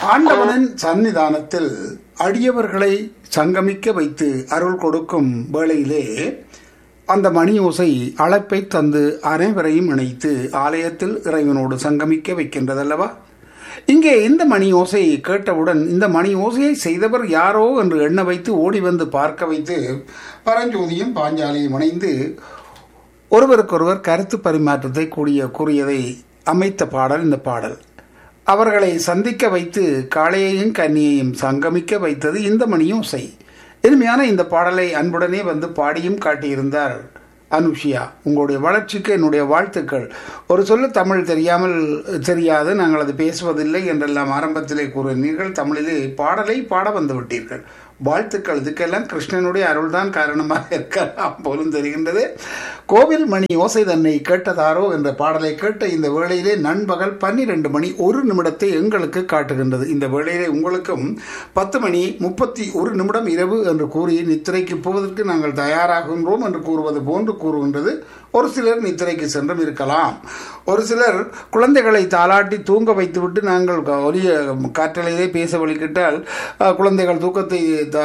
ஆண்டவனின் சன்னிதானத்தில் அடியவர்களை சங்கமிக்க வைத்து அருள் கொடுக்கும் வேளையிலே அந்த மணி ஓசை அழைப்பை தந்து அனைவரையும் இணைத்து ஆலயத்தில் இறைவனோடு சங்கமிக்க வைக்கின்றதல்லவா இங்கே இந்த மணி ஓசையை கேட்டவுடன் இந்த மணி ஓசையை செய்தவர் யாரோ என்று எண்ண வைத்து ஓடி வந்து பார்க்க வைத்து பரஞ்சோதியும் பாஞ்சாலியும் இணைந்து ஒருவருக்கொருவர் கருத்து பரிமாற்றத்தை கூடிய கூறியதை அமைத்த பாடல் இந்த பாடல் அவர்களை சந்திக்க வைத்து காளையையும் கன்னியையும் சங்கமிக்க வைத்தது இந்த மணியோசை இனிமையான இந்த பாடலை அன்புடனே வந்து பாடியும் காட்டியிருந்தார் அனுஷியா உங்களுடைய வளர்ச்சிக்கு என்னுடைய வாழ்த்துக்கள் ஒரு சொல்ல தமிழ் தெரியாமல் தெரியாது நாங்கள் அது பேசுவதில்லை என்றெல்லாம் ஆரம்பத்திலே கூறினீர்கள் தமிழிலே பாடலை பாட வந்து விட்டீர்கள் வாழ்த்துக்கள் இதுக்கெல்லாம் கிருஷ்ணனுடைய அருள்தான் காரணமாக இருக்கலாம் போலும் தெரிகின்றது கோவில் மணி ஓசை தன்னை கேட்டதாரோ என்ற பாடலை கேட்ட இந்த வேளையிலே நண்பகல் பன்னிரண்டு மணி ஒரு நிமிடத்தை எங்களுக்கு காட்டுகின்றது இந்த வேளையிலே உங்களுக்கும் பத்து மணி முப்பத்தி ஒரு நிமிடம் இரவு என்று கூறி நித்திரைக்கு போவதற்கு நாங்கள் தயாராகின்றோம் என்று கூறுவது போன்று கூறுகின்றது ஒரு சிலர் நித்திரைக்கு சென்றும் இருக்கலாம் ஒரு சிலர் குழந்தைகளை தாளாட்டி தூங்க வைத்துவிட்டு நாங்கள் ஒலிய காற்றலையிலே பேச வழிகிட்டால் குழந்தைகள் தூக்கத்தை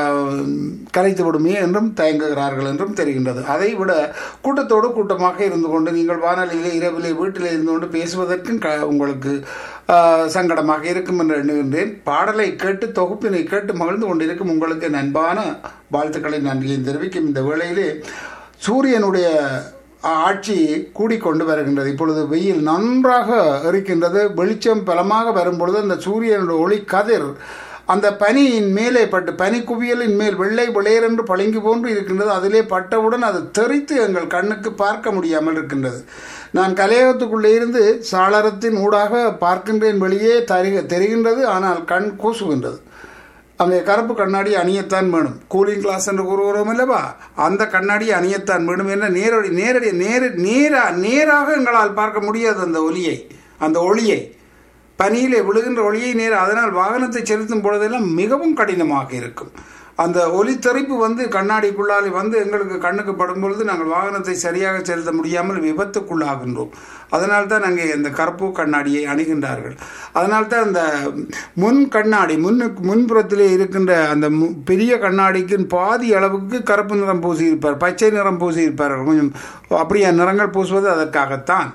கலைத்து விடுமே என்றும் தயங்குகிறார்கள் என்றும் தெரிகின்றது அதை விட கூட்டத்தோடு கூட்டமாக இருந்து கொண்டு நீங்கள் வானொலியிலே இரவிலே வீட்டிலே இருந்து கொண்டு பேசுவதற்கும் க உங்களுக்கு சங்கடமாக இருக்கும் என்று எண்ணுகின்றேன் பாடலை கேட்டு தொகுப்பினை கேட்டு மகிழ்ந்து கொண்டிருக்கும் உங்களுக்கு நண்பான வாழ்த்துக்களை நன்றியை தெரிவிக்கும் இந்த வேளையிலே சூரியனுடைய ஆட்சி கூடிக்கொண்டு வருகின்றது இப்பொழுது வெயில் நன்றாக இருக்கின்றது வெளிச்சம் பலமாக வரும்பொழுது அந்த சூரியனுடைய ஒளி கதிர் அந்த பனியின் மேலே பட்டு பனி குவியலின் மேல் வெள்ளை விளையர் என்று பளிங்கு போன்று இருக்கின்றது அதிலே பட்டவுடன் அது தெரித்து எங்கள் கண்ணுக்கு பார்க்க முடியாமல் இருக்கின்றது நான் கலையகத்துக்குள்ளே இருந்து சாளரத்தின் ஊடாக பார்க்கின்றேன் வெளியே தரு தெரிகின்றது ஆனால் கண் கூசுகின்றது அங்கே கருப்பு கண்ணாடி அணியத்தான் வேணும் கூலிங் கிளாஸ் என்று கூறுகிறோம் அல்லவா அந்த கண்ணாடி அணியத்தான் வேணும் என்ற நேரடி நேரடி நேர நேரா நேராக எங்களால் பார்க்க முடியாது அந்த ஒலியை அந்த ஒளியை பனியிலே விழுகின்ற ஒளியை நேர அதனால் வாகனத்தை செலுத்தும் பொழுதெல்லாம் மிகவும் கடினமாக இருக்கும் அந்த ஒலி தெறிப்பு வந்து கண்ணாடிக்குள்ளாலே வந்து எங்களுக்கு கண்ணுக்கு படும் பொழுது நாங்கள் வாகனத்தை சரியாக செலுத்த முடியாமல் விபத்துக்குள்ளாகின்றோம் அதனால் தான் அங்கே இந்த கருப்பு கண்ணாடியை அணுகின்றார்கள் அதனால் தான் அந்த முன் கண்ணாடி முன்னுக்கு முன்புறத்திலே இருக்கின்ற அந்த பெரிய கண்ணாடிக்கு பாதி அளவுக்கு கருப்பு நிறம் பூசியிருப்பார் பச்சை நிறம் பூசியிருப்பார்கள் கொஞ்சம் அப்படியே நிறங்கள் பூசுவது அதற்காகத்தான்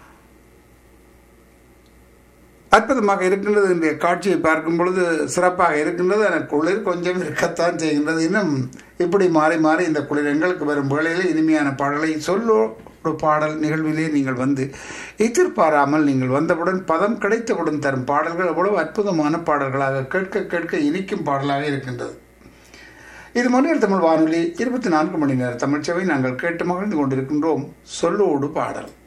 அற்புதமாக இருக்கின்றது இந்த காட்சியை பார்க்கும் பொழுது சிறப்பாக இருக்கின்றது எனக்கு குளிர் கொஞ்சம் இருக்கத்தான் செய்கின்றது இன்னும் இப்படி மாறி மாறி இந்த குளிர் எங்களுக்கு வரும் வேளையில் இனிமையான பாடலை சொல்லோ ஒரு பாடல் நிகழ்விலே நீங்கள் வந்து எதிர்பாராமல் நீங்கள் வந்தவுடன் பதம் கிடைத்தவுடன் தரும் பாடல்கள் எவ்வளவு அற்புதமான பாடல்களாக கேட்க கேட்க இனிக்கும் பாடலாக இருக்கின்றது இது மொழியில் தமிழ் வானொலி இருபத்தி நான்கு மணி நேர தமிழ்ச்சவை நாங்கள் கேட்டு மகிழ்ந்து கொண்டிருக்கின்றோம் சொல்லோடு பாடல்